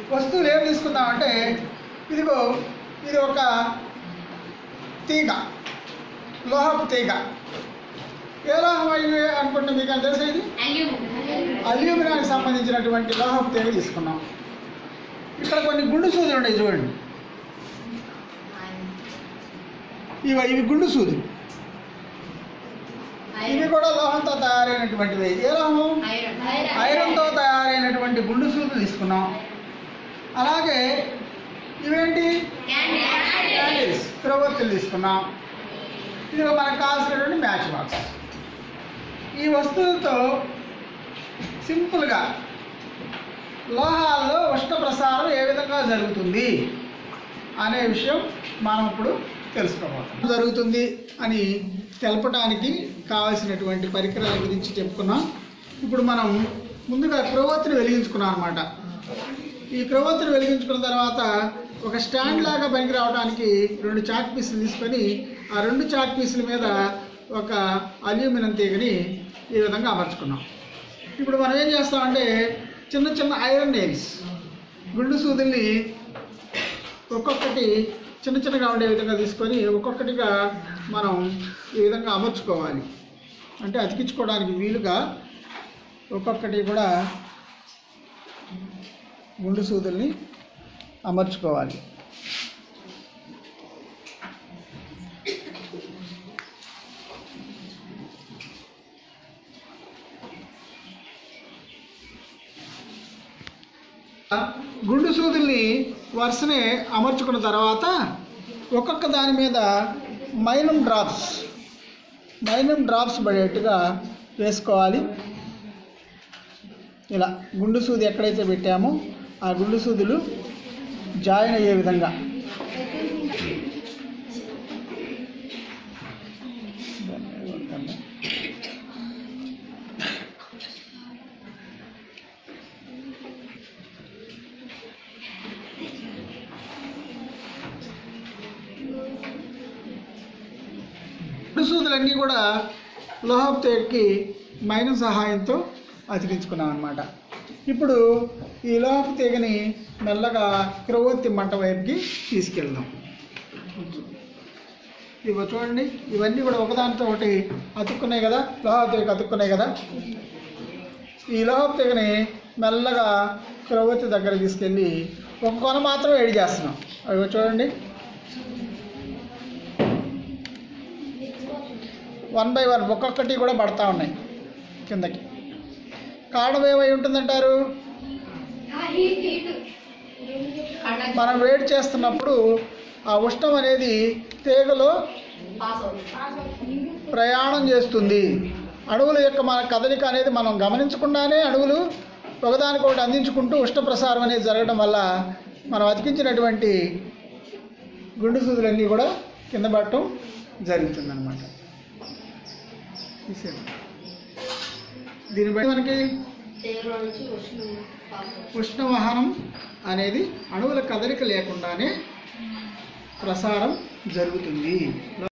వస్తువులు ఏం తీసుకుందామంటే ఇదిగో ఇది ఒక తీగ లోహపు తీగ ఏ లోహం అయ్యి అనుకుంటే మీకు అని తెలుసా ఇది అల్యూమినియానికి సంబంధించినటువంటి లోహపు తీగ తీసుకున్నాం ఇక్కడ కొన్ని గుండు సూదులు ఉన్నాయి చూడండి ఇవి ఇవి గుండు సూదులు ఇవి కూడా లోహంతో తయారైనటువంటివి ఏ లోహం ఐరన్తో తయారైనటువంటి గుండు సూదులు తీసుకున్నాం అలాగే ఇవేంటి క్యాండిల్స్ క్రొవ్వొత్తులు తీసుకున్నాం ఇది మనకు కావాల్సినటువంటి మ్యాచ్ బాక్స్ ఈ వస్తువులతో సింపుల్గా లోహాల్లో ఉష్ణ ప్రసారం ఏ విధంగా జరుగుతుంది అనే విషయం మనం ఇప్పుడు తెలుసుకోబోతున్నాం జరుగుతుంది అని తెలపడానికి కావాల్సినటువంటి పరికరాల గురించి చెప్పుకున్నాం ఇప్పుడు మనం ముందుగా క్రొవ్వొత్తిని వెలిగించుకున్నాం అనమాట ఈ క్రొవ్వొత్తిని వెలిగించుకున్న తర్వాత ఒక స్టాండ్ లాగా పనికి రావడానికి రెండు చాక్ పీసులు తీసుకొని ఆ రెండు చాక్ పీసుల మీద ఒక అల్యూమినియం తీగని ఈ విధంగా అమర్చుకున్నాం ఇప్పుడు మనం ఏం చేస్తామంటే చిన్న చిన్న ఐరన్ నెయిల్స్ గుండు సూదుల్ని ఒక్కొక్కటి చిన్న చిన్నగా ఉండే విధంగా తీసుకొని ఒక్కొక్కటిగా మనం ఈ విధంగా అమర్చుకోవాలి అంటే అతికించుకోవడానికి వీలుగా ఒక్కొక్కటి కూడా గుండు సూదుల్ని అమర్చుకోవాలి గుండు సూదుల్ని వరుసనే అమర్చుకున్న తర్వాత ఒక్కొక్క దాని మీద మైనం డ్రాప్స్ మైనం డ్రాప్స్ పడేట్టుగా వేసుకోవాలి ఇలా గుండు సూది ఎక్కడైతే పెట్టామో ఆ గుండు సూదులు జాయిన్ అయ్యే విధంగా గుండు సూదులన్నీ కూడా లోహపు తేక్కి మైనం సహాయంతో అతికించుకున్నాం అనమాట ఇప్పుడు ఈ లోహపు తీగని మెల్లగా క్రొవ్వొత్తి మంట వైపుకి తీసుకెళ్దాం ఇవి చూడండి ఇవన్నీ కూడా ఒకదానితో ఒకటి అతుక్కున్నాయి కదా లోహపు తీగ అతుక్కున్నాయి కదా ఈ లోహపు తీగని మెల్లగా క్రొవ్వొత్తి దగ్గర తీసుకెళ్ళి ఒక కొన మాత్రం వేడి చేస్తున్నాం అవి చూడండి వన్ బై వన్ ఒక్కొక్కటి కూడా పడతా ఉన్నాయి కిందకి కారణం ఏమై ఉంటుందంటారు మనం వేడి చేస్తున్నప్పుడు ఆ ఉష్ణం అనేది తీగలో ప్రయాణం చేస్తుంది అణువుల యొక్క మన కదలిక అనేది మనం గమనించకుండానే అణువులు ఒకదానికొకటి అందించుకుంటూ ఉష్ణ ప్రసారం అనేది జరగడం వల్ల మనం అతికించినటువంటి గుండు సూదులన్నీ కూడా కింద పడటం జరుగుతుందన్నమాట తీసేయండి. దీన్ని బట్టి మనకి ఉష్ణవాహనం అనేది అణువుల కదలిక లేకుండానే ప్రసారం జరుగుతుంది